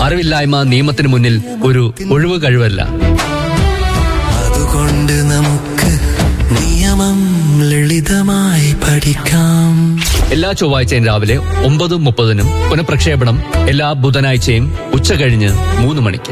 അറിവില്ലായ്മ നിയമത്തിന് മുന്നിൽ ഒരു ഒഴിവ് കഴിവല്ല അതുകൊണ്ട് നമുക്ക് നിയമം ലളിതമായി പഠിക്കാം എല്ലാ ചൊവ്വാഴ്ചയും രാവിലെ ഒമ്പത് മുപ്പതിനും പുനഃപ്രക്ഷേപണം എല്ലാ ബുധനാഴ്ചയും ഉച്ച കഴിഞ്ഞ് മൂന്ന് മണിക്ക്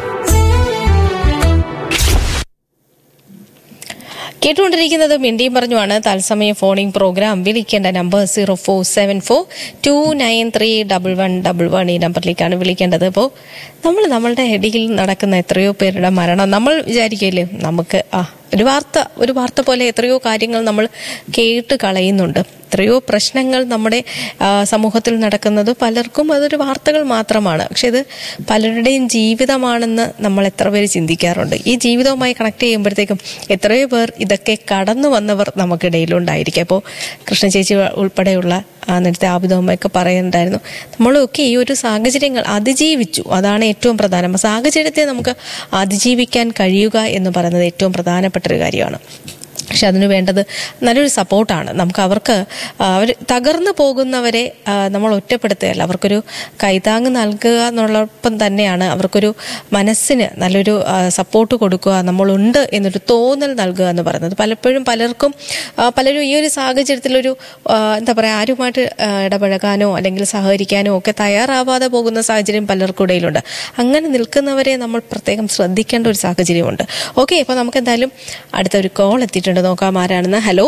കേട്ടുകൊണ്ടിരിക്കുന്നത് മിണ്ടിയും പറഞ്ഞുമാണ് തത്സമയ ഫോണിംഗ് പ്രോഗ്രാം വിളിക്കേണ്ട number zero four seven four two nine three double one double one ഈ നമ്പറിലേക്കാണ് വിളിക്കേണ്ടത് ഇപ്പോൾ നമ്മൾ നമ്മളുടെ ഇടയിൽ നടക്കുന്ന എത്രയോ പേരുടെ മരണം നമ്മൾ വിചാരിക്കില്ലേ നമുക്ക് ആ ഒരു വാർത്ത ഒരു വാർത്ത പോലെ എത്രയോ കാര്യങ്ങൾ നമ്മൾ കേട്ട് കളയുന്നുണ്ട് എത്രയോ പ്രശ്നങ്ങൾ നമ്മുടെ ആ, സമൂഹത്തിൽ നടക്കുന്നത് പലർക്കും അതൊരു വാർത്തകൾ മാത്രമാണ് പക്ഷെ ഇത് പലരുടെയും ജീവിതമാണെന്ന് നമ്മൾ എത്ര പേര് ചിന്തിക്കാറുണ്ട് ഈ ജീവിതവുമായി കണക്ട് ചെയ്യുമ്പോഴത്തേക്കും എത്രയോ പേർ ഇതൊക്കെ കടന്നു വന്നവർ നമുക്കിടയിലുണ്ടായിരിക്കും അപ്പോൾ കൃഷ്ണ ചേച്ചി ഉൾപ്പെടെയുള്ള ആ, നേരത്തെ ആബിദവുമൊക്കെ പറയുന്നുണ്ടായിരുന്നു നമ്മളൊക്കെ ഈ ഒരു സാഹചര്യങ്ങൾ അതിജീവിച്ചു അതാണ് ഏറ്റവും പ്രധാനം അപ്പൊ സാഹചര്യത്തെ നമുക്ക് അതിജീവിക്കാൻ കഴിയുക എന്ന് പറയുന്നത് ഏറ്റവും പ്രധാനപ്പെട്ട ഒരു കാര്യമാണ് പക്ഷെ അതിന് വേണ്ടത് നല്ലൊരു സപ്പോർട്ടാണ് നമുക്ക് അവർക്ക് അവർ തകർന്നു പോകുന്നവരെ ആ, നമ്മൾ ഒറ്റപ്പെടുത്തുകയല്ല അവർക്കൊരു കൈതാങ്ങ് നൽകുക എന്നുള്ളപ്പം തന്നെയാണ് അവർക്കൊരു മനസ്സിന് നല്ലൊരു സപ്പോർട്ട് കൊടുക്കുക നമ്മളുണ്ട് എന്നൊരു തോന്നൽ നൽകുക എന്ന് പറയുന്നത് പലപ്പോഴും പലർക്കും ആ, പലരും ഈ ഒരു സാഹചര്യത്തിലൊരു ആ, എന്താ പറയുക ആരുമായിട്ട് ആ, ഇടപഴകാനോ അല്ലെങ്കിൽ സഹകരിക്കാനോ ഒക്കെ തയ്യാറാവാതെ പോകുന്ന സാഹചര്യം പലർക്കും ഇടയിലുണ്ട് അങ്ങനെ നിൽക്കുന്നവരെ നമ്മൾ പ്രത്യേകം ശ്രദ്ധിക്കേണ്ട ഒരു സാഹചര്യമുണ്ട് ഓക്കെ അപ്പോൾ നമുക്ക് എന്തായാലും അടുത്ത ഒരു കോൾ എത്തിയിട്ടുണ്ട് നോക്കാം ആരാണെന്ന് ഹലോ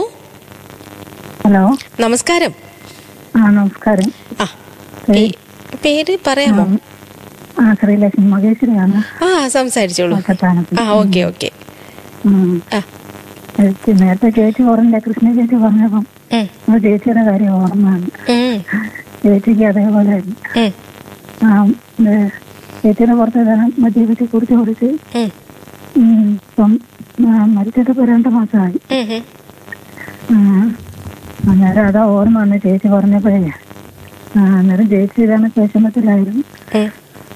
ഹലോ നമസ്കാരം ആ നമസ്കാരം ആ പേ- പേര് പറയാമോ ആ ശ്രീലക്ഷ്മി മഹേശ്വരിയാണ് ആ സംസാരിച്ചോളൂ കത്താനത്ത് ആ ഓക്കെ ഓക്കെ ഉം. ആ ചേച്ചി നേരത്തെ ചേച്ചി പറഞ്ഞില്ല കൃഷ്ണ ചേച്ചി പറഞ്ഞപ്പം ഉം, ആ ചേച്ചിയുടെ കാര്യം ഓർമ്മയാണ് ഉം, ചേച്ചിക്ക് അതേപോലെ ആയിരുന്നു. ഉം, ആ ഇത് ചേച്ചിയുടെ പുറത്ത് ധനം മദ്യപിച്ച് കുറിച്ച് കുറിച്ച് ഉം, ഉം, ഇപ്പം ആ, മരിച്ചിട്ട് ഇപ്പൊ രണ്ടു മാസമായി ഉം, ഉം. ആ, അന്നേരം അതാ ഓർമ്മ വന്ന് ചേച്ചി പറഞ്ഞപ്പോഴേ ആ, അന്നേരം ചേച്ചി ഇതാണ് വിഷമത്തിലായിരുന്നു ഉം.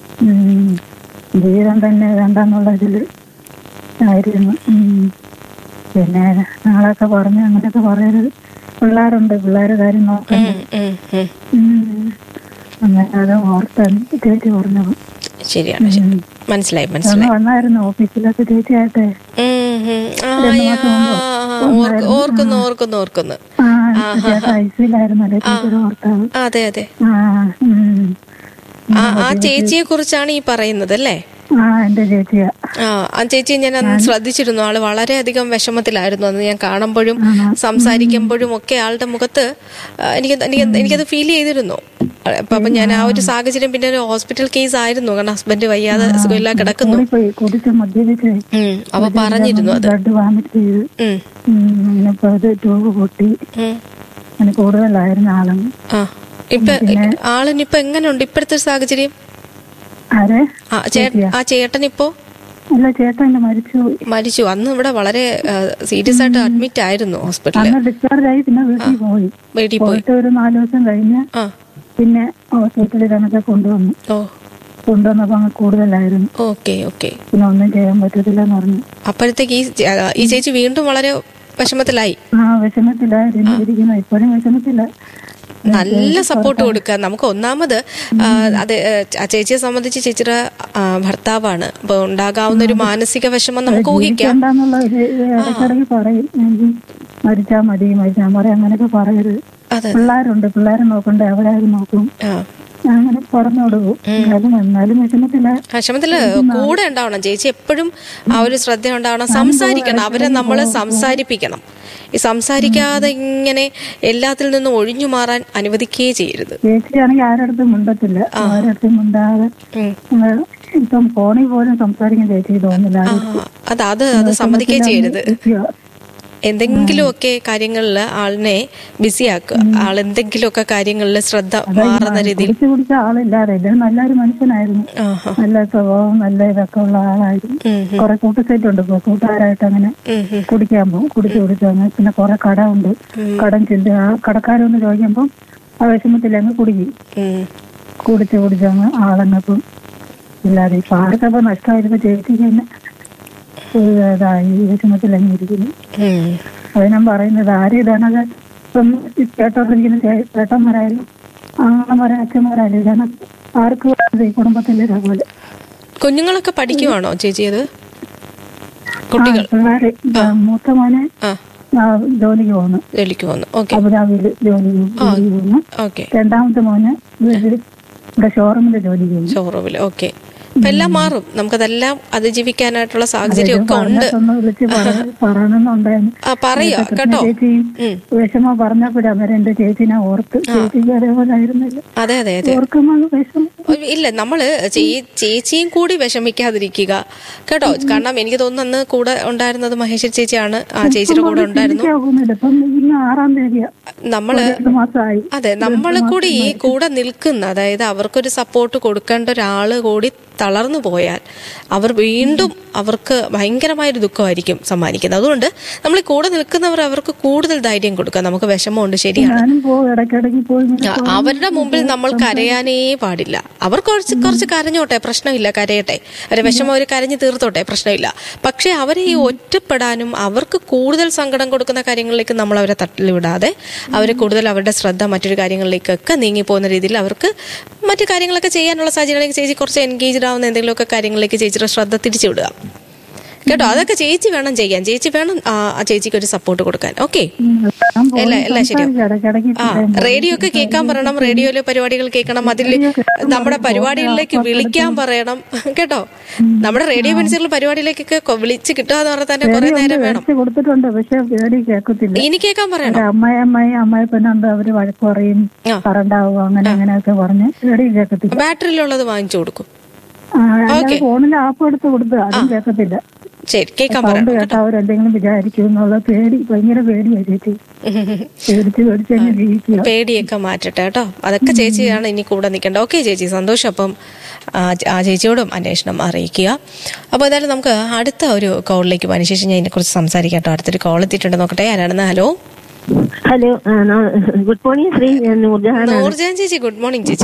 ഉം. ജീവിതം തന്നെ വേണ്ടെന്നുള്ള ഇതില് ആയിരുന്നു ഉം. പിന്നെ ഞങ്ങളൊക്കെ പറഞ്ഞു അങ്ങനെയൊക്കെ പറയരുത് പിള്ളേരുണ്ട് പിള്ളേരെ കാര്യം നോക്കണ്ട ഉം, ഉം. ഉം. അങ്ങനെ അത് ഓർത്താണ് ചേച്ചി പറഞ്ഞത് ശരിയാണ് ശരി. മനസ്സിലായി ഒന്ന് മനസ്സിലായി വന്നായിരുന്നു ഓഫീസിലൊക്കെ ചേച്ചിയായിട്ട് ഉം, ഉം. ആ, രണ്ട് യാ, മാസം മുമ്പ് ഓർക്ക്- ഓർക്കുന്നു ഓർക്കുന്നു ഓർക്കുന്നു ആ ചേട്ടാ ഐസിയിലായിരുന്നല്ലേ ചേച്ചിയുടെ ഭർത്താവ് അതെ അതെ ആ ഉം. ആ ആ ചേച്ചിയെ കുറിച്ചാണ് ഈ പറയുന്നത് അല്ലേ ആ എന്റെ ചേച്ചിയാ ആ ആ ചേച്ചി ഞാൻ അന്ന് ശ്രദ്ധിച്ചിരുന്നു ആള് വളരെയധികം വിഷമത്തിലായിരുന്നു അന്ന് ഞാൻ കാണുമ്പോഴും സംസാരിക്കുമ്പോഴും ഒക്കെ ആളുടെ മുഖത്ത് ആ, എനിക്ക് എനിക്ക് എനിക്കത് ഫീൽ ചെയ്തിരുന്നു അപ്പൊ അപ്പൊ ഞാൻ ആ ഒരു സാഹചര്യം പിന്നെ ഒരു ഹോസ്പിറ്റൽ കേസ് ആയിരുന്നു കാരണം ഹസ്ബൻഡ് വയ്യാതെ സുഖമില്ല കിടക്കുന്നു പോയി കുടിച്ച് മദ്യപിച്ച് ഉം, അപ്പൊ പറഞ്ഞിരുന്നു അത് ബ്ലഡ് വാമിറ്റ് ചെയ്ത് ഉം, ഉം, അങ്ങനെ ഇപ്പൊ അത് ട്യൂബ് പൊട്ടി ഉം. അങ്ങനെ കൂടുതലായിരുന്നു ആളും ആ ഇപ്പൊ ആളിനിപ്പൊ എങ്ങനെയുണ്ട് ഇപ്പോഴത്തെ ഒരു സാഹചര്യം ആരെ ആ ചേ- ആ ചേട്ടൻ ഇപ്പോ അല്ല ചേട്ടൻ മരിച്ചു മരിച്ചു അന്ന് ഇവിടെ വളരെ സീരിയസ് ആയിട്ട് അഡ്മിറ്റ് ആയിരുന്നു ഹോസ്പിറ്റലിൽ അന്ന് ഡിസ്ചാർജ് ആയി പിന്നെ വീട്ടിൽ പോയി വീട്ടിൽ പോയി പോയിട്ട് ഒരു നാല് ദിവസം കഴിഞ്ഞ് ആ പിന്നെ ഹോസ്പിറ്റലിൽ കണക്കെ കൊണ്ടുവന്നു ഓ കൊണ്ടുവന്നപ്പോ അങ്ങ് കൂടുതലായിരുന്നു ഓക്കെ ഓക്കെ പിന്നെ ഒന്നും ചെയ്യാൻ പറ്റത്തില്ലെന്ന് പറഞ്ഞു അപ്പോഴത്തേക്ക് ഈ ചേ- ആ, ഈ ചേച്ചി വീണ്ടും വളരെ വിഷമത്തിലായി ആ വിഷമത്തിലായിരുന്നു ഇരിക്കുന്നു ഇപ്പോഴും വിഷമത്തില്ല നല്ല സപ്പോർട്ട് കൊടുക്കുക നമുക്ക് ഒന്നാമത് ആ, അത് ഏ, ആ ചേച്ചിയെ സംബന്ധിച്ച് ചേച്ചിയുടെ ആ, ഭർത്താവാണ് അപ്പൊ ഉണ്ടാകാവുന്ന ഒരു മാനസിക വിഷമം നമുക്ക് ഊഹിക്കാം എന്താന്നുള്ള ഒരു ഇടയ്ക്കിടയ്ക്ക് പറയും എനിക്ക് മരിച്ചാ മതി മരിച്ചാ പറയും അങ്ങനെയൊക്കെ പറയരുത് അതെ പിള്ളേരുണ്ട് പിള്ളേരെ നോക്കണ്ടേ അവരാരും നോക്കും ആ അങ്ങനെ പറഞ്ഞു കൊടുക്കും എന്നാലും എന്നാലും വിഷമത്തില്ല വിഷമത്തില് കൂടെ ഉണ്ടാവണം ചേച്ചി എപ്പോഴും ആ ഒരു ശ്രദ്ധ ഉണ്ടാവണം സംസാരിക്കണം അവരെ നമ്മൾ സംസാരിപ്പിക്കണം ഈ സംസാരിക്കാതെ ഇങ്ങനെ എല്ലാത്തിൽ നിന്നും ഒഴിഞ്ഞു മാറാൻ അനുവദിക്കുകയേ ചെയ്യരുത് ചേച്ചിയാണെങ്കിൽ ആരടുത്തും മിണ്ടത്തില്ല ആരടുത്തും മിണ്ടാതെ ഉം. ആ, ഇപ്പം ഫോണിൽ പോലും സംസാരിക്കാൻ ചേച്ചി തോന്നില്ല ആ, അത് അത് അത് സമ്മതിക്കുകയും ചെയ്യരുത് എന്തെങ്കിലുമൊക്കെ കാര്യങ്ങളിൽ ആളിനെ ബിസിയാക്കുക ആൾ എന്തെങ്കിലുമൊക്കെ കാര്യങ്ങളിൽ ശ്രദ്ധ മാറുന്ന രീതിയിൽ കുടിച്ച് കുടിച്ച ആളില്ലാതെ ഇത് നല്ലൊരു മനുഷ്യനായിരുന്നു ആഹാ. നല്ല സ്വഭാവം നല്ല ഇതൊക്കെ ഉള്ള ആളായിരുന്നു ഉം, ഉം, കുറെ കൂട്ടുസെറ്റ് ഉണ്ട് ഇപ്പൊ കൂട്ടുകാരായിട്ട് അങ്ങനെ ഉം, ഉം. കുടിക്കാൻ പോകും കുടിച്ച് കുടിച്ച് അങ്ങനെ പിന്നെ കുറെ കട ഉണ്ട് കടം ചെല്ലും ആ കടക്കാരൊന്ന് ചോദിക്കുമ്പോൾ ആ വിഷമത്തിൽ അങ്ങ് കുടിക്കും ഉം. കുടിച്ച് കുടിച്ച് അങ്ങ് ആളങ്ങപ്പം ഇല്ലാതെ ഇപ്പൊ ആർക്കപ്പോ നഷ്ടമായിരുന്നു ചേച്ചിക്ക് തന്നെ ഒരു ഇതായി വിഷമത്തിൽ അങ്ങ് ഇരിക്കുന്നു ഉം. അത് ഞാൻ പറയുന്നത് ആരും ഇതാണത് ഇപ്പം ഈ കേട്ടോണ്ടിരിക്കുന്ന ചേ- ചേട്ടന്മാരായാലും ആങ്ങളമാരെ അച്ഛന്മാരായാലും ഇതാണ് ആർക്കും വേണ്ടത് ഈ കുടുംബത്തിലെ ഇതേപോലെ കുഞ്ഞുങ്ങളൊക്കെ പഠിക്കുവാണോ ചേച്ചി അത് കുട്ടികൾ പിള്ളേര് മൂത്ത മോനെ ആ ആ, ജോലിക്ക് പോകുന്നു ജോലിക്ക് പോകുന്നു ഓക്കെ അബുദാബിയിൽ ജോലി ജോലിക്ക് പോകുന്നു ഓക്കെ രണ്ടാമത്തെ മോന് വീട്ടിൽ ഇവിടെ ഷോറൂമിൽ ജോലി ചെയ്യുന്നു ഷോറൂമിൽ ഓക്കെ അപ്പൊ എല്ലാം മാറും നമുക്കതെല്ലാം അതിജീവിക്കാനായിട്ടുള്ള സാഹചര്യം ഒക്കെ ഉണ്ട് പറഞ്ഞൊന്ന് വിളിച്ച് പറ- പറയണമെന്നുണ്ടായിരുന്നു ആ പറയുക കേട്ടോ ചേച്ചിയും ഉം. വിഷമം പറഞ്ഞപ്പോഴും അന്നേരം എന്റെ ചേച്ചിനെ ഓർത്ത് ചേച്ചിക്ക് അതേപോലെ ആയിരുന്നില്ല അതെ അതെ അതെ ഓർക്കുമ്പോൾ വിഷമം ഇല്ല നമ്മള് ചേ- ചേച്ചിയും കൂടി വിഷമിക്കാതിരിക്കുക കേട്ടോ കാരണം എനിക്ക് തോന്നുന്നു അന്ന് കൂടെ ഉണ്ടായിരുന്നത് മഹേശ്വരി ചേച്ചിയാണ് ആ ചേച്ചിയുടെ കൂടെ ഉണ്ടായിരുന്നു ചിന്തിക്കാവുന്നില്ല ഇപ്പം ഇന്ന് ആറാം തീയതിയാ നമ്മള് രണ്ട് മാസമായി അതെ നമ്മൾ കൂടി ഈ കൂടെ നിൽക്കുന്ന അതായത് അവർക്കൊരു സപ്പോർട്ട് കൊടുക്കേണ്ട ഒരാള് കൂടി തളർന്നു പോയാൽ അവർ വീണ്ടും അവർക്ക് ഭയങ്കരമായൊരു ദുഃഖമായിരിക്കും സമ്മാനിക്കുന്നത് അതുകൊണ്ട് നമ്മൾ ഈ കൂടെ നിൽക്കുന്നവർ അവർക്ക് കൂടുതൽ ധൈര്യം കൊടുക്കുക നമുക്ക് വിഷമമുണ്ട് ശരിയാണ് ഞാനും പോകും ഇടയ്ക്കിടയ്ക്ക് പോയി ഇങ്ങനെ ആ, അവരുടെ മുമ്പിൽ നമ്മൾ കരയാനേ പാടില്ല അവർ കുറച്ച് കുറച്ച് കരഞ്ഞോട്ടെ പ്രശ്നമില്ല കരയട്ടെ അവരെ വിഷമം അവർ കരഞ്ഞു തീർത്തോട്ടെ പ്രശ്നമില്ല പക്ഷെ അവരെ ഈ ഒറ്റപ്പെടാനും അവർക്ക് കൂടുതൽ സങ്കടം കൊടുക്കുന്ന കാര്യങ്ങളിലേക്ക് നമ്മൾ അവരെ തട്ടിലിവിടാതെ അവരെ കൂടുതൽ അവരുടെ ശ്രദ്ധ മറ്റൊരു കാര്യങ്ങളിലേക്കൊക്കെ നീങ്ങി പോകുന്ന രീതിയിൽ അവർക്ക് മറ്റു കാര്യങ്ങളൊക്കെ ചെയ്യാനുള്ള സാഹചര്യങ്ങളിലേക്ക് ചേച്ചി കുറച്ച് എൻഗേജ്ഡ് ആവുന്ന എന്തെങ്കിലുമൊക്കെ കാര്യങ്ങളിലേക്ക് ചേച്ചിയുടെ ശ്രദ്ധ തിരിച്ചു വിടുക കേട്ടോ അതൊക്കെ ചേച്ചി വേണം ചെയ്യാൻ ചേച്ചി വേണം ആ ആ ചേച്ചിക്ക് ഒരു സപ്പോർട്ട് കൊടുക്കാൻ ഓക്കെ ഞാൻ പോയി എല്ലാം എല്ലാം ശരിയാവും സംസാരിക്കും ഇടയ്ക്കിടയ്ക്ക് ആ റേഡിയോ ഒക്കെ കേൾക്കാൻ പറയണം റേഡിയോയിലെ പരിപാടികൾ കേൾക്കണം അതിൽ നമ്മുടെ പരിപാടികളിലേക്ക് വിളിക്കാൻ പറയണം കേട്ടോ നമ്മുടെ റേഡിയോ പെൻസിൽ പരിപാടിയിലേക്കൊക്കെ കൊ- വിളിച്ച് കിട്ടുക എന്ന് പറഞ്ഞാൽ തന്നെ കുറെ നേരം വേണം മേടിച്ച് കൊടുത്തിട്ടുണ്ട് പക്ഷെ പേടി കേൾക്കത്തില്ല ഇനി കേൾക്കാൻ പറയണം അമ്മായി അമ്മായി അമ്മായി പെണ്ണുണ്ട് അവര് വഴക്ക് പറയും ആ. കറണ്ടാവും അങ്ങനെ അങ്ങനെയൊക്കെ പറഞ്ഞ് പേടി കേൾക്കത്തില്ല ബാറ്ററിയിലുള്ളത് വാങ്ങിച്ചു കൊടുക്കും ആ, അല്ലാതെ ഫോണിൽ ആപ്പ് എടുത്ത് കൊടുത്ത് അതും കേൾക്കത്തില്ല ശരി കേൾക്കാൻ സൗണ്ട് പറയണം കേട്ടാ അവരെന്തെങ്കിലും വിചാരിക്കും എന്നുള്ള പേടി ഭയങ്കര പേടിയാ ചേച്ചി പേടിച്ച് പേടിച്ച് അങ്ങ് ജീവിക്കുക പേടിയൊക്കെ മാറ്റട്ടെ കേട്ടോ അതൊക്കെ ചേച്ചിയാണ് ഇനി കൂടെ നിൽക്കേണ്ടത് ഓക്കെ ചേച്ചി സന്തോഷം അപ്പം ആ ചേ- ആ ചേച്ചിയോടും അന്വേഷണം അറിയിക്കുക അപ്പോൾ എന്തായാലും നമുക്ക് അടുത്ത ഒരു കോളിലേക്ക് പോകാൻ ശേഷം ഞാൻ ഇതിനെക്കുറിച്ച് സംസാരിക്കാം കേട്ടോ അടുത്തൊരു കോൾ എത്തിയിട്ടുണ്ട് നോക്കട്ടെ ആരാണെന്ന് ഹലോ ഹലോ ആ, ന- ഗുഡ് മോർണിംഗ് ശ്രീ ഞാൻ നൂർജഹാനാണ് നൂർജാൻ ചേച്ചി ഗുഡ് മോർണിംഗ് ചേച്ചി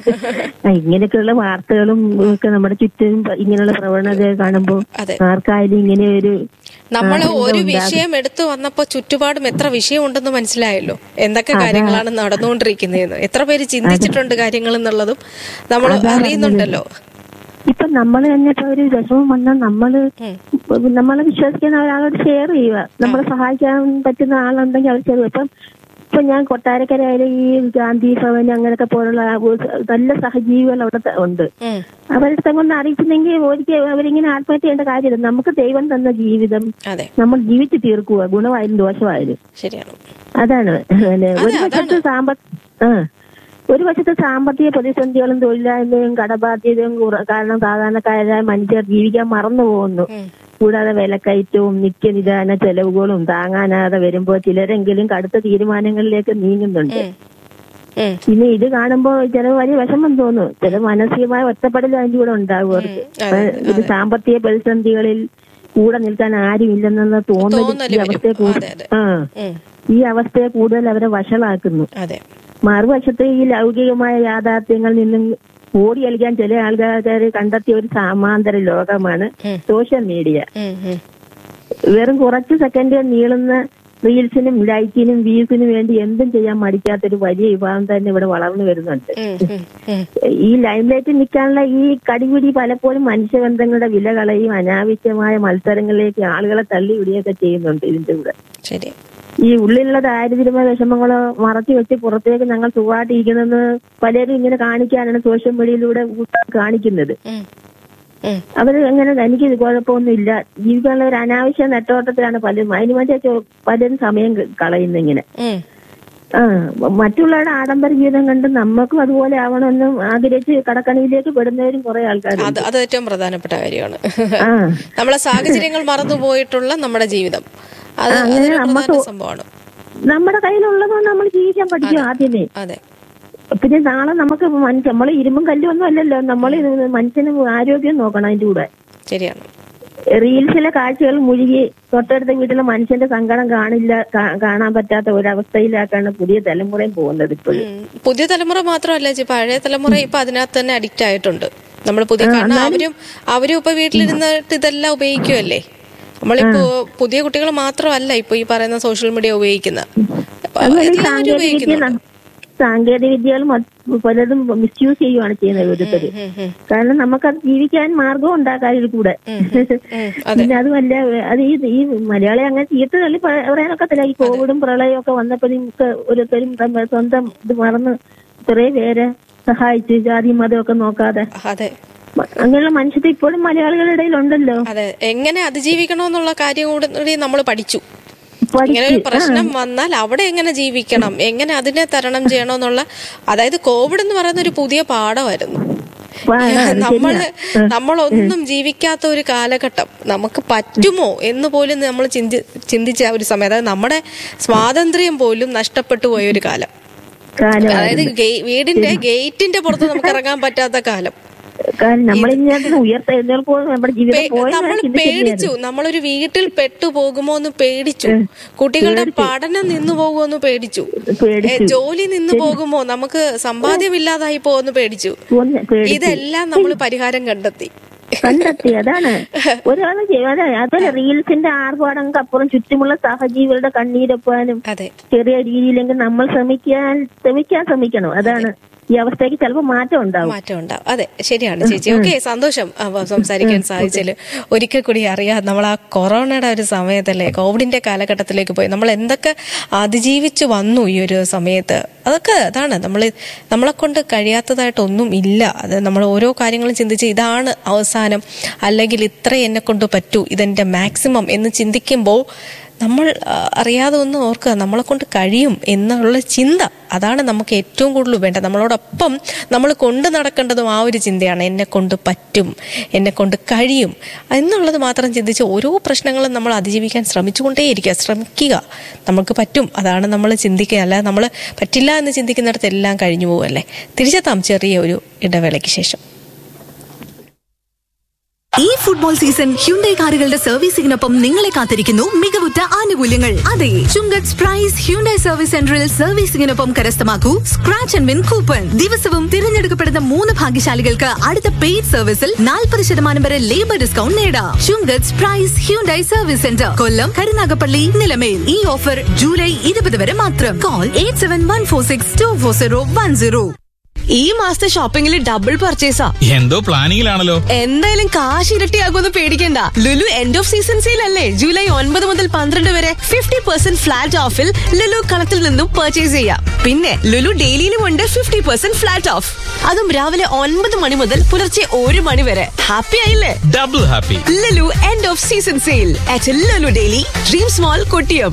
ആ, ഇങ്ങനെയൊക്കെയുള്ള വാർത്തകളും ഒക്കെ നമ്മുടെ ചുറ്റും പ- ഇങ്ങനെയുള്ള പ്രവണത കാണുമ്പോൾ അതെ. ആർക്കായാലും ഇങ്ങനെ ഒരു നമ്മൾ ഒരു വിഷയം എടുത്തു വന്നപ്പോ ചുറ്റുപാടും എത്ര വിഷയം ഉണ്ടെന്ന് മനസ്സിലായല്ലോ എന്തൊക്കെ കാര്യങ്ങളാണ് നടന്നുകൊണ്ടിരിക്കുന്നതെന്ന് എത്ര പേര് ചിന്തിച്ചിട്ടുണ്ട് കാര്യങ്ങൾ എന്നുള്ളതും നമ്മൾ അറിയുന്നുണ്ടല്ലോ ഇപ്പൊ നമ്മൾ തന്നെ ഇപ്പൊ ഒരു വിഷമം വന്നാൽ നമ്മള് നമ്മളെ വിശ്വസിക്കുന്ന ഒരാളോട് ഷെയർ ചെയ്യുക നമ്മളെ സഹായിക്കാൻ പറ്റുന്ന ആളുണ്ടെങ്കിൽ അവർ ഷെയർ ഇപ്പം ഇപ്പൊ ഞാൻ കൊട്ടാരക്കരയിലെ ഈ ഗാന്ധി ഭവൻ അങ്ങനെയൊക്കെ പോലുള്ള ആ ഒരു നല്ല സഹജീവികൾ അവിടെ ത- ഉണ്ട് ഉം. അവരുടെ കൊണ്ട് അറിയിച്ചില്ലെങ്കിൽ ഒരിക്കൽ അവരിങ്ങനെ ആത്മഹത്യ ചെയ്യേണ്ട കാര്യമില്ല നമുക്ക് ദൈവം തന്ന ജീവിതം അതെ നമ്മൾ ജീവിച്ചു തീർക്കുക ഗുണമായാലും ദോഷമായാലും ശരിയാണ് അതാണ് പിന്നെ ഒരു വശത്ത് സാമ്പ ആ ഒരു വശത്ത് സാമ്പത്തിക പ്രതിസന്ധികളും തൊഴിലില്ലായ്മയും കടബാധ്യതയും കുറ- കാരണം സാധാരണക്കാരായ മനുഷ്യർ ജീവിക്കാൻ മറന്നു പോകുന്നു കൂടാതെ വിലക്കയറ്റവും നിത്യനിദാന ചെലവുകളും താങ്ങാനാതെ വരുമ്പോൾ ചിലരെങ്കിലും കടുത്ത തീരുമാനങ്ങളിലേക്ക് നീങ്ങുന്നുണ്ട് ഉം. ഉം. പിന്നെ ഇത് കാണുമ്പോൾ ചില വലിയ വിഷമം തോന്നും ചില മാനസികമായ ഒറ്റപ്പെടൽ അതിന്റെ കൂടെ ഉണ്ടാകും അവർക്ക് അതെ, ഇത് സാമ്പത്തിക പ്രതിസന്ധികളിൽ കൂടെ നിൽക്കാൻ ആരുമില്ലെന്നുള്ള തോന്നൽ തോന്നല് ഈ വരും. അവസ്ഥയെ അതെ, കൂടുതൽ അതെ. ആ ഉം. ഈ അവസ്ഥയെ കൂടുതൽ അവരെ വഷളാക്കുന്നു അതെ മറുവശത്ത് ഈ ലൗകികമായ യാഥാർത്ഥ്യങ്ങളിൽ നിന്നും ഓടി കളിക്കാൻ ചില ആൾക്കാർ കണ്ടെത്തിയ ഒരു സമാന്തര ലോകമാണ് സോഷ്യൽ മീഡിയ ഉം. ഉം. വെറും കുറച്ച് സെക്കൻഡുകൾ നീളുന്ന റീൽസിനും ലൈക്കിനും വ്യൂസിനും വേണ്ടി എന്തും ചെയ്യാൻ മടിക്കാത്തൊരു വലിയ വിഭാഗം തന്നെ ഇവിടെ വളർന്നു വരുന്നുണ്ട് ഉം. ഉം. ഉം. ഈ ലൈംലൈറ്റിൽ നിൽക്കാനുള്ള ഈ കടിപിടി പലപ്പോഴും മനുഷ്യബന്ധങ്ങളുടെ വില കളയും അനാവശ്യമായ മത്സരങ്ങളിലേക്ക് ആളുകളെ തള്ളിവിടുകയൊക്കെ ചെയ്യുന്നുണ്ട് ഇതിന്റെ കൂടെ ശരി ഈ ഉള്ളിലുള്ള ദാരിദ്ര്യമോ വിഷമങ്ങളോ മറച്ചു വെച്ച് പുറത്തേക്ക് ഞങ്ങൾ സുഖമായിട്ടിരിക്കുന്നെന്ന് പലരും ഇങ്ങനെ കാണിക്കാനാണ് സോഷ്യൽ മീഡിയയിലൂടെ കാണിക്കുന്നത് ഉം. ഉം. അവര് അങ്ങനെ എനിക്ക് ഇത് കുഴപ്പമൊന്നുമില്ല ജീവിക്കാനുള്ള ഒരു അനാവശ്യ നെട്ടോട്ടത്തിലാണ് പലരും അതിന് വേണ്ടി ചോ- പലരും സമയം ക- കളയുന്നു ഇങ്ങനെ ഉം. ആ മറ്റുള്ളവരുടെ ആഡംബര ജീവിതം കണ്ട് നമുക്കും അതുപോലെ ആവണമെന്നും ആഗ്രഹിച്ച് കടക്കണിയിലേക്ക് പെടുന്നവരും കുറെ ആൾക്കാരുണ്ട് അത് അത് ഏറ്റവും പ്രധാനപ്പെട്ട കാര്യമാണ് ആ നമ്മളെ സാഹചര്യങ്ങൾ മറന്നുപോയിട്ടുള്ള നമ്മുടെ ജീവിതം അത് അതൊരു പ്രധാന സംഭവമാണ് നമ്മുടെ കയ്യിലുള്ളതുകൊണ്ട് നമ്മൾ ജീവിക്കാൻ പഠിക്കും ആദ്യമേ അതെ പിന്നെ നാളെ നമുക്ക് മനുഷ്യ നമ്മൾ ഇരുമ്പും കല്ലും ഒന്നും അല്ലല്ലോ നമ്മൾ മനുഷ്യന് ആരോഗ്യം നോക്കണം അതിന്റെ കൂടെ ശരിയാണ് റീൽസിലെ കാഴ്ചകൾ മുഴുകി തൊട്ടടുത്ത വീട്ടിലെ മനുഷ്യന്റെ സങ്കടം കാണില്ല കാ- കാണാൻ പറ്റാത്ത ഒരവസ്ഥയിലാക്കാണ് പുതിയ തലമുറയും പോകുന്നത് ഇപ്പോഴും ഉം. പുതിയ തലമുറ മാത്രമല്ല ചേച്ചി പഴയ തലമുറ ഇപ്പൊ അതിനകത്ത് തന്നെ അഡിക്റ്റ് ആയിട്ടുണ്ട് നമ്മൾ പുതിയ കാരണം അവരും അവരും ഇപ്പൊ വീട്ടിലിരുന്നിട്ട് ഇതെല്ലാം ഉപയോഗിക്കുമല്ലേ നമ്മളിപ്പോ പുതിയ കുട്ടികൾ മാത്രമല്ല ഇപ്പൊ ഈ പറയുന്ന സോഷ്യൽ മീഡിയ ഉപയോഗിക്കുന്നത് അപ്പൊ അതുപോലെ ഈ എല്ലാവരും സാങ്കേതിക വിദ്യ ഉപയോഗിക്കുന്നുണ്ട് ന- സാങ്കേതിക വിദ്യകൾ മ- പലതും മിസ്യൂസ് ചെയ്യുകയാണ് ചെയ്യുന്നത് ഓരോരുത്തർ ഉം, ഉം. കാരണം നമുക്കത് ജീവിക്കാൻ മാർഗം ഉണ്ടാക്കാൻ ഇതിൽ കൂടെ അതെ. പിന്നെ അതുമല്ല അത് ഈ ഈ മലയാളി അങ്ങനെ ചീത്ത തള്ളി പ- പറയാനൊക്കത്തില്ല ഈ കോവിഡും പ്രളയവും ഒക്കെ വന്നപ്പോഴും ഒക്കെ ഓരോരുത്തരും തമ്മ- സ്വന്തം ഇത് മറന്ന് കുറെ പേരെ സഹായിച്ചു ജാതി മതമൊക്കെ നോക്കാതെ അതെ മ- അങ്ങനെയുള്ള മനുഷ്യത്വം ഇപ്പോഴും മലയാളികളുടെ ഇടയിലുണ്ടല്ലോ അതെ എങ്ങനെ അതിജീവിക്കണമെന്നുള്ള കാര്യം കൂടി നമ്മൾ പഠിച്ചു ഇങ്ങനെ പഠിച്ച് ഒരു പ്രശ്നം വന്നാൽ അവിടെ എങ്ങനെ ജീവിക്കണം എങ്ങനെ അതിനെ തരണം ചെയ്യണമെന്നുള്ള അതായത് കോവിഡ് എന്ന് പറയുന്ന ഒരു പുതിയ പാഠമായിരുന്നു പാടാണ്, നമ്മള് ശരിയാ. നമ്മളൊന്നും ജീവിക്കാത്ത ഒരു കാലഘട്ടം നമുക്ക് പറ്റുമോ എന്ന് പോലും നമ്മൾ ചിന്തി ചിന്തിച്ച ഒരു സമയം അതായത് നമ്മുടെ സ്വാതന്ത്ര്യം പോലും നഷ്ടപ്പെട്ടു പോയ ഒരു കാലം കാലം അതായത് ഗേ- വീടിന്റെ ഗേറ്റിന്റെ പുറത്ത് നമുക്ക് ഇറങ്ങാൻ പറ്റാത്ത കാലം കാരണം നമ്മളിങ്ങനെ ഉയർത്തെഴുന്നേൽപ്പോ നമ്മുടെ ജീവിതം പേ- പോയി നമ്മൾ പേടിച്ചു നമ്മളൊരു വീട്ടിൽ പെട്ടുപോകുമോ എന്ന് പേടിച്ചു കുട്ടികളുടെ പഠനം നിന്നു പോകുമോ എന്ന് പേടിച്ചു ഏ, ജോലി നിന്നു പോകുമോ നമുക്ക് സമ്പാദ്യമില്ലാതായി പോകുമെന്ന് പേടിച്ചു ഇതെല്ലാം നമ്മൾ പരിഹാരം കണ്ടെത്തി കണ്ടെത്തി അതാണ് ഒരാള് അതെ അതല്ല റീൽസിന്റെ ആർഭാടങ്ങൾക്ക് അപ്പുറം ചുറ്റുമുള്ള സഹജീവികളുടെ കണ്ണീരൊപ്പാനും അതെ ചെറിയ രീതിയിലെങ്കിൽ നമ്മൾ ശ്രമിക്കാൻ ശ്രമിക്കാൻ ശ്രമിക്കണം അതാണ് ഈ അവസ്ഥയ്ക്ക് ചിലപ്പോൾ മാറ്റം ഉണ്ടാവും മാറ്റം ഉണ്ടാവും അതെ ശരിയാണ് ചേച്ചി ഓക്കെ സന്തോഷം അപ്പൊ സംസാരിക്കാൻ സാധിച്ചതിൽ ഒരിക്കൽ കൂടി അറിയാം നമ്മൾ ആ കൊറോണയുടെ ഒരു സമയത്തല്ലേ കോവിഡിന്റെ കാലഘട്ടത്തിലേക്ക് പോയി നമ്മൾ എന്തൊക്കെ അതിജീവിച്ചു വന്നു ഈ ഒരു സമയത്ത് അതൊക്കെ അതാണ് നമ്മൾ നമ്മളെ കൊണ്ട് കഴിയാത്തതായിട്ടൊന്നും ഇല്ല അത് നമ്മൾ ഓരോ കാര്യങ്ങളും ചിന്തിച്ച് ഇതാണ് അവസാനം അല്ലെങ്കിൽ ഇത്ര എന്നെ കൊണ്ട് പറ്റൂ ഇതെന്റെ മാക്സിമം എന്ന് ചിന്തിക്കുമ്പോൾ നമ്മൾ ആ, അറിയാതെ ഒന്ന് ഓർക്കുക നമ്മളെ കൊണ്ട് കഴിയും എന്നുള്ള ചിന്ത അതാണ് നമുക്ക് ഏറ്റവും കൂടുതൽ വേണ്ടത് നമ്മളോടൊപ്പം നമ്മൾ കൊണ്ട് നടക്കേണ്ടതും ആ ഒരു ചിന്തയാണ് എന്നെ കൊണ്ട് പറ്റും എന്നെ കൊണ്ട് കഴിയും എന്നുള്ളത് മാത്രം ചിന്തിച്ച് ഓരോ പ്രശ്നങ്ങളും നമ്മൾ അതിജീവിക്കാൻ ശ്രമിച്ചുകൊണ്ടേയിരിക്കുക ശ്രമിക്കുക നമുക്ക് പറ്റും അതാണ് നമ്മൾ ചിന്തിക്കുക അല്ലാതെ നമ്മൾ പറ്റില്ല എന്ന് ചിന്തിക്കുന്നിടത്ത് എല്ലാം കഴിഞ്ഞു പോവല്ലേ തിരിച്ചെത്താം ചെറിയ ഒരു ഇടവേളയ്ക്ക് ശേഷം ഈ ഫുട്ബോൾ സീസൺ ഹ്യുണ്ടൈ കാറുകളുടെ സർവീസിംഗിനൊപ്പം നിങ്ങളെ കാത്തിരിക്കുന്നു മികവുറ്റ ആനുകൂല്യങ്ങൾ അതെ ചുങ്കത്ത് പ്രൈസ് ഹ്യുണ്ടൈ സർവീസ് സെന്ററിൽ സർവീസിംഗിനൊപ്പം കരസ്ഥമാക്കൂ സ്ക്രാച്ച് ആൻഡ് വിൻ കൂപ്പൺ ദിവസവും തിരഞ്ഞെടുക്കപ്പെടുന്ന മൂന്ന് ഭാഗ്യശാലികൾക്ക് അടുത്ത പെയ്ഡ് സർവീസിൽ നാൽപ്പത് ശതമാനം വരെ ലേബർ ഡിസ്കൗണ്ട് നേടാം Chungath prize Hyundai service centre Kollam Karunagappally Nilamel ഈ ഓഫർ ജൂലൈ ഇരുപത് വരെ മാത്രം call eight seven one four six two four zero one zero ഈ മാസത്തെ ഷോപ്പിംഗിൽ ഡബിൾ പർച്ചേസാ എന്തോ പ്ലാനിങ്ങിലാണല്ലോ എന്തായാലും കാശ് ഇരട്ടിയാകുമെന്ന് പേടിക്കണ്ട Lulu end of season sale അല്ലേ ജൂലൈ ഒൻപത് മുതൽ പന്ത്രണ്ട് വരെ ഫിഫ്റ്റി പെർസെന്റ് ഫ്ലാറ്റ് ഓഫിൽ ലുലു കളത്തിൽ നിന്നും പർച്ചേസ് ചെയ്യാം പിന്നെ ലുലു ഡെയിലിയിലും ഉണ്ട് ഫിഫ്റ്റി പെർസെന്റ് ഫ്ലാറ്റ് ഓഫ് അതും രാവിലെ ഒൻപത് മണി മുതൽ പുലർച്ചെ ഒരു മണി വരെ ഹാപ്പി ആയില്ലേ double happy Lulu end of season sale at Lulu daily dream small Kottiyam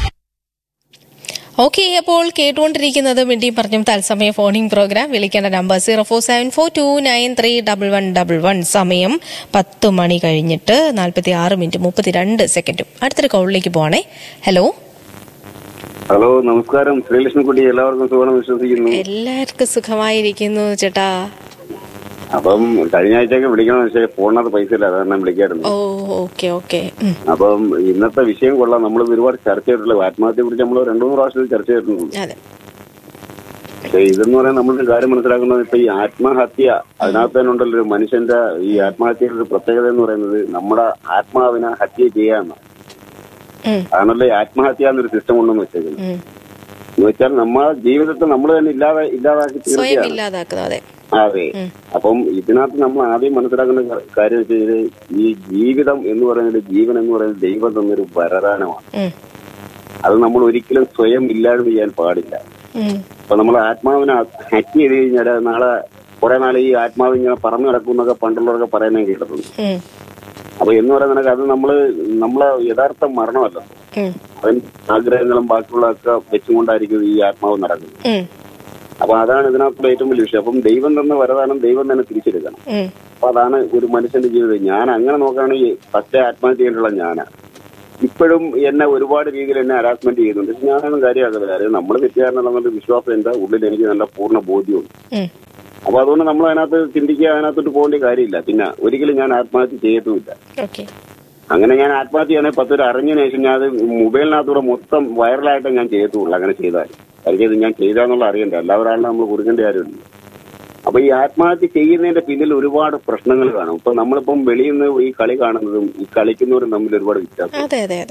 okay അപ്പോൾ കേട്ടുകൊണ്ടിരിക്കുന്നത് മിണ്ടിയും പറഞ്ഞും തത്സമയ ഫോണിംഗ് പ്രോഗ്രാം വിളിക്കേണ്ട number zero four seven four two nine three double one double one സമയം പത്ത് മണി കഴിഞ്ഞിട്ട് നാൽപ്പത്തി ആറ് മിനിറ്റ് മുപ്പത്തിരണ്ട് സെക്കൻഡും അടുത്തൊരു കോളിലേക്ക് പോവാണേ ഹലോ ഹലോ നമസ്കാരം ശ്രീലക്ഷ്മിക്കുട്ടി എല്ലാവർക്കും സുഖം വിശ്വസിക്കുന്നു എല്ലാവർക്കും സുഖമായിരിക്കുന്നു ചേട്ടാ അപ്പം കഴിഞ്ഞ ആഴ്ചയൊക്കെ വിളിക്കണം പക്ഷേ ഫോണിനകത്ത് പൈസ ഇല്ല അതാണ് ഞാൻ വിളിക്കായിരുന്നു ഓ ഓക്കെ ഓക്കെ അപ്പം ഇന്നത്തെ വിഷയം കൊള്ളാം നമ്മൾ ഒരുപാട് ചർച്ച ചെയ്തിട്ടുള്ള ആത്മഹത്യയെ കുറിച്ച് നമ്മൾ രണ്ടു മൂന്ന് പ്രാവശ്യം ചർച്ച ചെയ്തിട്ടുണ്ട് അതെ പക്ഷേ ഇതെന്ന് പറയാൻ നമ്മളൊരു കാര്യം മനസ്സിലാക്കുന്നത് ഇപ്പൊ ഈ ആത്മഹത്യ അതിനകത്ത് തന്നെ ഉണ്ടല്ലോ ഒരു മനുഷ്യന്റെ ഈ ആത്മഹത്യയുടെ ഒരു പ്രത്യേകത എന്ന് പറയുന്നത് നമ്മുടെ ആത്മാവിനെ ഹത്യ ചെയ്യാന്ന് ഉം, അതാണല്ലോ ഈ ആത്മഹത്യ എന്നൊരു സിസ്റ്റം ഉണ്ടെന്ന് വെച്ചേക്കുന്നത് ഉം. എന്ന് വെച്ചാൽ നമ്മളെ ജീവിതത്തെ നമ്മൾ തന്നെ ഇല്ലാതെ ഇല്ലാതാക്കി സ്വയം തീർക്കുകയാണ് ഇല്ലാതാക്കുന്നു അതെ അതെ അപ്പം ഇതിനകത്ത് നമ്മൾ ആദ്യം മനസ്സിലാക്കുന്ന ക- കാര്യം വെച്ച് കഴിഞ്ഞാൽ ഈ ജീവിതം എന്ന് പറയുന്നത് ജീവൻ എന്ന് പറയുന്നത് ദൈവം തന്നൊരു വരദാനമാണ് ഉം, അത് നമ്മൾ ഒരിക്കലും സ്വയം ഇല്ലാതെ ചെയ്യാൻ പാടില്ല ഉം, അപ്പൊ നമ്മൾ ആത്മാവിനെ ഹറ്റ് ചെയ്ത് കഴിഞ്ഞാൽ നാളെ കുറെ നാൾ ഈ ആത്മാവ് ഇങ്ങനെ പറന്നു കിടക്കും എന്നൊക്കെ പണ്ടുള്ളവരൊക്കെ പറയാനേ കേട്ടിട്ടുണ്ട് ഉം, അപ്പൊ എന്ന് പറയുന്നത് അത് നമ്മള് നമ്മളെ യഥാർത്ഥ മരണമല്ല ഉം, അതിന് ആഗ്രഹങ്ങളും ബാക്കിയുള്ളതൊക്കെ വെച്ചുകൊണ്ടായിരിക്കും ഈ ആത്മാവ് നടക്കുന്നത് ഉം, അപ്പൊ അതാണ് ഇതിനകത്തുള്ള ഏറ്റവും വലിയ വിഷയം അപ്പം ദൈവം തന്ന വരദാനം ദൈവം തന്നെ തിരിച്ചെടുക്കണം ഉം. അപ്പൊ അതാണ് ഒരു മനുഷ്യന്റെ ജീവിതം ഞാൻ അങ്ങനെ നോക്കുകയാണെങ്കിൽ പച്ച ആത്മഹത്യ ചെയ്തിട്ടുള്ള ഞാനാ ഇപ്പോഴും എന്നെ ഒരുപാട് രീതിയിൽ എന്നെ ഹരാസ്മെന്റ് ചെയ്യുന്നുണ്ട് പക്ഷെ ഞാനൊന്നും കാര്യമാക്കുന്നില്ല കാര്യം നമ്മൾ തെറ്റുകാരനെന്നുള്ള വിശ്വാസം എന്റെ ഉള്ളിൽ എനിക്ക് നല്ല പൂർണ്ണ ബോധ്യമുണ്ട് ഉം. അപ്പൊ അതുകൊണ്ട് നമ്മൾ അതിനകത്ത് ചിന്തിക്കുക അതിനകത്തോട്ട് പോകേണ്ട കാര്യമില്ല പിന്നെ ഒരിക്കലും ഞാൻ ആത്മഹത്യ ചെയ്യത്തുമില്ല ഓക്കെ അങ്ങനെ ഞാൻ ആത്മഹത്യ ചെയ്യണേ പത്തൊരു അറിഞ്ഞതിന് ശേഷം ഞാൻ അത് മൊബൈലിനകത്തൂടെ മൊത്തം വൈറലായിട്ട് ഞാൻ ചെയ്യത്തുള്ളൂ അങ്ങനെ ചെയ്താൽ കാര്യം ഇത് ഞാൻ ചെയ്താന്നുള്ള അറിയണ്ട എല്ലാവരാളും നമ്മൾ കൊടുക്കേണ്ട കാര്യമില്ല അപ്പൊ ഈ ആത്മഹത്യ ചെയ്യുന്നതിന്റെ പിന്നിൽ ഒരുപാട് പ്രശ്നങ്ങൾ കാണും ഇപ്പൊ നമ്മളിപ്പം വെളിയിൽ നിന്ന് ഈ കളി കാണുന്നതും ഈ കളിക്കുന്നവരും തമ്മിൽ ഒരുപാട് വ്യത്യാസം അതെ അതെ അതെ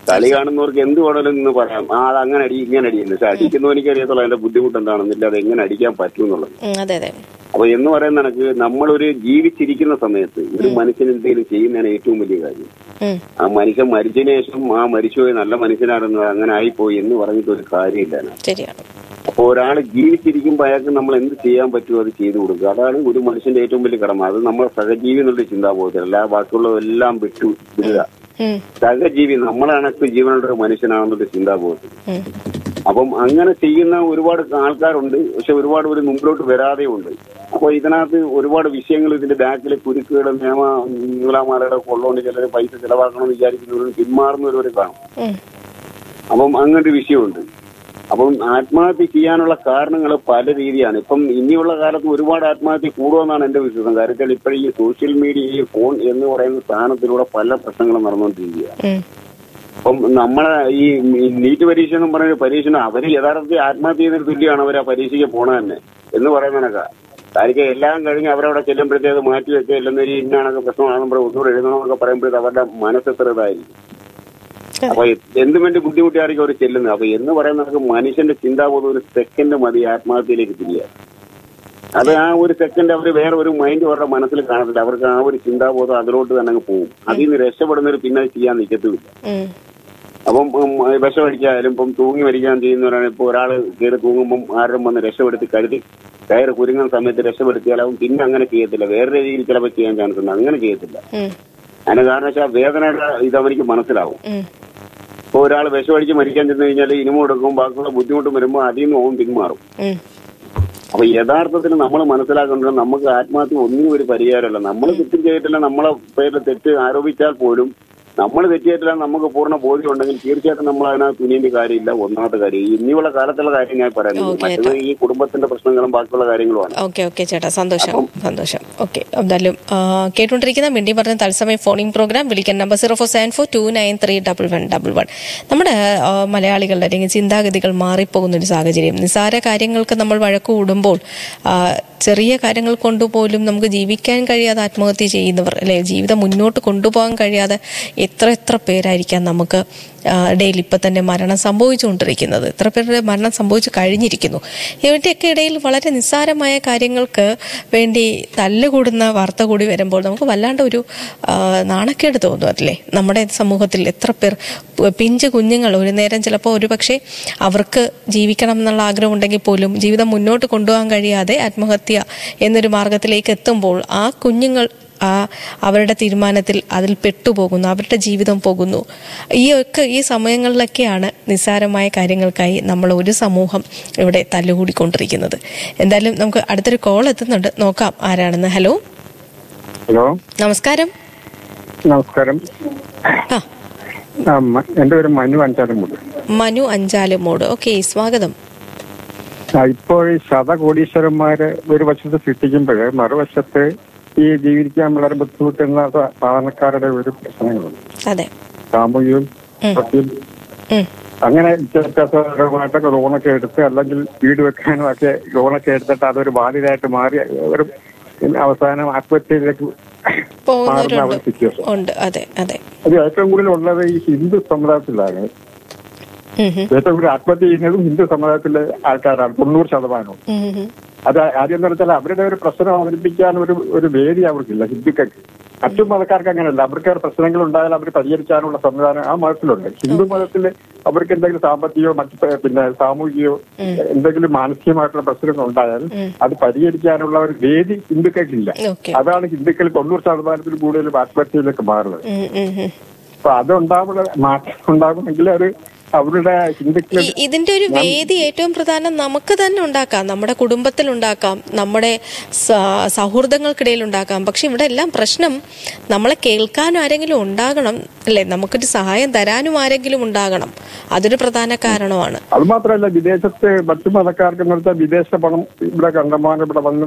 കളി കാണുന്നവർക്ക് എന്ത് വേണമെങ്കിലും നിന്ന് പറയാം ആ അത് അങ്ങനെ അടി ഇങ്ങനെ അടിയുന്നു പക്ഷെ അടിക്കുന്നവനിക്ക് അറിയത്തുള്ളൂ അതിന്റെ ബുദ്ധിമുട്ട് എന്താണെന്നില്ല അത് എങ്ങനെ അടിക്കാൻ പറ്റും എന്നുള്ളത് ഉം, അതെ അതെ അപ്പൊ എന്ന് പറയുന്ന കണക്ക് നമ്മളൊരു ജീവിച്ചിരിക്കുന്ന സമയത്ത് ഒരു മനുഷ്യൻ എന്തെങ്കിലും ചെയ്യുന്നതാണ് ഏറ്റവും വലിയ കാര്യം ഉം, ആ മനുഷ്യൻ മരിച്ചതിന് ശേഷം ആ മരിച്ചുപോയി നല്ല മനുഷ്യനാണെന്ന് അങ്ങനെ ആയിപ്പോയി എന്ന് പറഞ്ഞിട്ട് ഒരു കാര്യമില്ല അതിനകത്ത്. ശരിയാണ് അപ്പൊ ഒരാൾ ജീവിച്ചിരിക്കുമ്പോൾ അയാൾക്ക് നമ്മൾ എന്ത് ചെയ്യാൻ പറ്റുമോ അത് ചെയ്തു കൊടുക്കുക അതാണ് ഒരു മനുഷ്യന്റെ ഏറ്റവും വലിയ കടമ അത് നമ്മളെ സഹജീവി എന്നുള്ള ചിന്താബോധം അല്ല ബാക്കിയുള്ളതെല്ലാം വിട്ടു വിടുക ഉം, സഹജീവി നമ്മളെ കണക്ക് ജീവനുള്ള ഒരു മനുഷ്യനാണെന്നുള്ള ചിന്താബോധം ഉം. അപ്പം അങ്ങനെ ചെയ്യുന്ന ഒരുപാട് ആൾക്കാരുണ്ട് പക്ഷെ ഒരുപാട് പേര് മുമ്പിലോട്ട് വരാതെ ഉണ്ട് അപ്പോൾ ഇതിനകത്ത് ഒരുപാട് വിഷയങ്ങൾ ഇതിന്റെ ബാക്കിൽ കുരുക്കുകൾ നിയമ നൂലാമാലയുടെ കൊള്ളോണ്ട് ചിലർ പൈസ ചെലവാക്കണമെന്ന് വിചാരിക്കുന്നവരും പിന്മാറുന്നവരവരെ കാണും ഉം. അപ്പം അങ്ങനൊരു വിഷയമുണ്ട് അപ്പം ആത്മഹത്യ ചെയ്യാനുള്ള കാരണങ്ങൾ പല രീതിയാണ് ഇപ്പം ഇനിയുള്ള കാലത്ത് ഒരുപാട് ആത്മഹത്യ കൂടുമെന്നാണ് എന്റെ വിശ്വാസം കാര്യത്തിൽ ഇപ്പോഴും ഈ സോഷ്യൽ മീഡിയ ഈ ഫോൺ എന്ന് പറയുന്ന സ്ഥാനത്തിലൂടെ പല പ്രശ്നങ്ങളും നടന്നുകൊണ്ടിരിക്കുക ഉം. അപ്പം നമ്മളെ ഈ നീറ്റ് പരീക്ഷ എന്ന് പറയുന്ന പരീക്ഷ അവര് യഥാർത്ഥത്തിൽ ആത്മഹത്യ ചെയ്യുന്നതിന് തുല്യമാണ് അവർ ആ പരീക്ഷയ്ക്ക് പോണ തന്നെ എന്ന് പറയുന്നതിനൊക്കെ കാര്യം എല്ലാം കഴിഞ്ഞ് അവരവിടെ ചെല്ലുമ്പോഴത്തേക്ക് മാറ്റി വെക്കുക ഇല്ലെന്നൊരു ഇന്നാണൊക്കെ പ്രശ്നമാണെന്ന് പറയും ഒന്നുകൂടെ എഴുതണമെന്നൊക്കെ പറയുമ്പോഴത്തേക്ക് അവരുടെ മനസ്സെത്ര ഇതായിരിക്കും അപ്പൊ എന്ത് വേണ്ടി ബുദ്ധിമുട്ടിയായിരിക്കും അവർ ചെല്ലുന്നത് അപ്പൊ എന്ന് പറയുന്നത് മനുഷ്യന്റെ ചിന്താബോധം ഒരു സെക്കൻഡ് മതി ആത്മഹത്യയിലേക്ക് തിരിയാൻ അത് ആ ഒരു സെക്കൻഡ് അവർ വേറെ ഒരു മൈൻഡ് അവരുടെ മനസ്സിൽ കാണത്തില്ല അവർക്ക് ആ ഒരു ചിന്താബോധം അതിലോട്ട് തന്നെ അങ്ങ് പോകും അതിൽ നിന്ന് രക്ഷപ്പെടുന്നവർ പിന്നെ അത് ചെയ്യാൻ നിൽക്കത്തുമില്ല ഉം. അപ്പം ഉം, വിഷം അടിച്ചാലും ഇപ്പം തൂങ്ങി മരിക്കാൻ ചെയ്യുന്നവരാണ് ഇപ്പൊ ഒരാൾ കയറി തൂങ്ങുമ്പം ആരും വന്ന് രക്ഷപ്പെടുത്തി കരുതി കയറ് കുരുങ്ങുന്ന സമയത്ത് രക്ഷപ്പെടുത്തിയാലാവും പിന്നെ അങ്ങനെ ചെയ്യത്തില്ല വേറെ രീതിയിൽ ചിലപ്പോൾ ചെയ്യാൻ ചാൻസ് ഉണ്ട് അങ്ങനെ ചെയ്യത്തില്ല ഉം. അതിന് കാരണം വെച്ചാൽ വേദനയുടെ ഇത് അവനിക്ക് മനസ്സിലാവും ഉം. ഇപ്പൊ ഒരാൾ വിഷം അടിച്ച് മരിക്കാൻ ചെന്ന് കഴിഞ്ഞാൽ ഇനിമ കൊടുക്കും ബാക്കിയുള്ള ബുദ്ധിമുട്ട് വരുമ്പോൾ അതിൽ നിന്ന് ഓൻ പിന്മാറും ഉം. അപ്പൊ യഥാർത്ഥത്തിൽ നമ്മൾ മനസ്സിലാക്കേണ്ടത് നമുക്ക് ആത്മഹത്യ ഒന്നിനും ഒരു പരിഹാരമല്ല നമ്മൾ തെറ്റും ചെയ്തിട്ടില്ല നമ്മളെ പേരിൽ തെറ്റ് ആരോപിച്ചാൽ പോലും നമ്മൾ തെറ്റിയിട്ടില്ല നമുക്ക് പൂർണ്ണ ബോധ്യം ഉണ്ടെങ്കിൽ തീർച്ചയായിട്ടും നമ്മൾ അതിനകത്ത് തുനിയേണ്ട കാര്യമില്ല ഒന്നാമത്തെ കാര്യം ഇനിയുള്ള കാലത്തുള്ള കാര്യം ഞാൻ പറയുന്നത് ഓക്കേ, മറ്റത് ഈ കുടുംബത്തിന്റെ പ്രശ്നങ്ങളും ബാക്കിയുള്ള കാര്യങ്ങളുമാണ് ഓക്കെ ഓക്കെ ചേട്ടാ സന്തോഷം സന്തോഷം ഓക്കെ എന്തായാലും ആ, കേട്ടുകൊണ്ടിരിക്കുന്ന മിണ്ടി പറഞ്ഞ തത്സമയം ഫോണിംഗ് പ്രോഗ്രാം വിളിക്കാൻ number zero four seven four two nine three double one double one നമ്മുടെ ആ, മലയാളികളുടെ അല്ലെങ്കിൽ ചിന്താഗതികൾ മാറിപ്പോകുന്ന ഒരു സാഹചര്യം നിസ്സാര കാര്യങ്ങൾക്ക് നമ്മൾ വഴക്ക് കൂടുമ്പോൾ ആ, ചെറിയ കാര്യങ്ങൾ കൊണ്ടുപോലും നമുക്ക് ജീവിക്കാൻ കഴിയാതെ ആത്മഹത്യ ചെയ്യുന്നവർ അല്ലെ ജീവിതം മുന്നോട്ട് കൊണ്ടുപോകാൻ കഴിയാതെ എത്ര എത്ര പേരായിരിക്കാം നമുക്ക് ഇടയിൽ ഇപ്പം തന്നെ മരണം സംഭവിച്ചുകൊണ്ടിരിക്കുന്നത് എത്ര പേരുടെ മരണം സംഭവിച്ചു കഴിഞ്ഞിരിക്കുന്നു ഇവരുടെയൊക്കെ ഇടയിൽ വളരെ നിസ്സാരമായ കാര്യങ്ങൾക്ക് വേണ്ടി തല്ലുകൂടുന്ന വാർത്ത കൂടി വരുമ്പോൾ നമുക്ക് വല്ലാണ്ട് ഒരു ആ, നാണക്കേട് തോന്നും അല്ലേ നമ്മുടെ സമൂഹത്തിൽ എത്ര പേർ പ് പിഞ്ച് കുഞ്ഞുങ്ങൾ ഒരു നേരം ചിലപ്പോൾ ഒരു പക്ഷേ അവർക്ക് ജീവിക്കണം എന്നുള്ള ആഗ്രഹം ഉണ്ടെങ്കിൽ പോലും ജീവിതം മുന്നോട്ട് കൊണ്ടുപോകാൻ കഴിയാതെ ആത്മഹത്യ എന്നൊരു മാർഗത്തിലേക്ക് എത്തുമ്പോൾ ആ കുഞ്ഞുങ്ങൾ ആ അവരുടെ തീരുമാനത്തിൽ അതിൽ പെട്ടുപോകുന്നു അവരുടെ ജീവിതം പോകുന്നു ഈ ഒക്കെ ഈ സമയങ്ങളിലൊക്കെയാണ് നിസ്സാരമായ കാര്യങ്ങൾക്കായി നമ്മൾ ഒരു സമൂഹം ഇവിടെ തല്ലുകൂടിക്കൊണ്ടിരിക്കുന്നത് എന്തായാലും നമുക്ക് അടുത്തൊരു കോൾ എത്തുന്നുണ്ട് നോക്കാം ആരാണെന്ന് ഹലോ ഹലോ നമസ്കാരം നമസ്കാരം ആ ആ, മ- എന്റെ പേര് മനു അഞ്ചാലുമുണ്ട് മനു അഞ്ചാലുമോട് ഓക്കെ സ്വാഗതം ഇപ്പോൾ ഈ ശതകോടീശ്വരന്മാര് ഒരു വശത്ത് സൃഷ്ടിക്കുമ്പോൾ മറുവശത്ത് ഈ ജീവിക്കാൻ വളരെ ബുദ്ധിമുട്ടുന്ന സ- സാധാരണക്കാരുടെ ഒരു പ്രശ്നങ്ങളുണ്ട് അതെ സാമൂഹികവും ഉം. സത്യം ഉം. അങ്ങനെ വിദ്യാഭ്യാസപരമായിട്ടൊക്കെ ലോണൊക്കെ എടുത്ത് അല്ലെങ്കിൽ വീട് വെക്കാനും ഒക്കെ ലോണൊക്കെ എടുത്തിട്ട് അതൊരു ബാധ്യതയായിട്ട് മാറി ഒരു അവസാനം ആത്മഹത്യയിലേക്ക് മാറുന്ന പോകുന്നവരുണ്ട് ഒരു സിറ്റുവേഷൻ ഉണ്ട് അതെ അതെ അത് ഏറ്റവും കൂടുതൽ ഉള്ളത് ഈ ഹിന്ദു സമുദായത്തിലാണ് ഉം ഉം. ഏറ്റവും കൂടുതൽ ആത്മഹത്യ ചെയ്യുന്നതും ഹിന്ദു സമുദായത്തിലെ ആൾക്കാരാണ് തൊണ്ണൂറ് ശതമാനവും ഉം ഉം. അത് ആദ്യം എന്ന് വെച്ചാൽ അവരുടെ ഒരു പ്രശ്നം അവതരിപ്പിക്കാൻ ഒരു ഒരു വേദി അവർക്കില്ല ഹിന്ദുക്കൾക്ക് മറ്റു മതക്കാർക്ക് അങ്ങനെയല്ല അവർക്ക് പ്രശ്നങ്ങൾ ഉണ്ടായാൽ അവർ പരിഹരിക്കാനുള്ള സംവിധാനം ആ മതത്തിലുണ്ട് ഹിന്ദു മതത്തിൽ അവർക്ക് എന്തെങ്കിലും സാമ്പത്തികയോ മറ്റു പ- പിന്നെ സാമൂഹികയോ എന്തെങ്കിലും മാനസികമായിട്ടുള്ള പ്രശ്നങ്ങൾ ഉണ്ടായാൽ അത് പരിഹരിക്കാനുള്ള ഒരു വേദി ഹിന്ദുക്കൾക്കില്ല ഓക്കെ അതാണ് ഹിന്ദുക്കൾ തൊണ്ണൂറ് ശതമാനത്തിൽ കൂടുതലും ആത്മഹത്യയിലേക്ക് മാറുന്നത് ഉം ഉം ഉം. അപ്പൊ അതുണ്ടാവുന്ന മാറ്റം ഉണ്ടാകുമെങ്കിൽ അത് അവരുടെ ഹിന്ദുക്കൾ ഈ- ഇതിന്റെ ഒരു വേദി ഏറ്റവും പ്രധാനം നമുക്ക് തന്നെ ഉണ്ടാക്കാം നമ്മുടെ കുടുംബത്തിൽ ഉണ്ടാക്കാം നമ്മുടെ സ- സൗഹൃദങ്ങൾക്കിടയിൽ ഉണ്ടാക്കാം പക്ഷെ ഇവിടെ എല്ലാം പ്രശ്നം നമ്മളെ കേൾക്കാനും ആരെങ്കിലും ഉണ്ടാകണം അല്ലെ നമുക്കൊരു സഹായം തരാനും ആരെങ്കിലും ഉണ്ടാകണം അതൊരു പ്രധാന കാരണമാണ് അത് മാത്രമല്ല വിദേശത്ത് മറ്റു മതക്കാർക്ക് എന്ന് വെച്ചാൽ വിദേശ പണം ഇവിടെ കണ്ടമാനം ഇവിടെ വന്ന്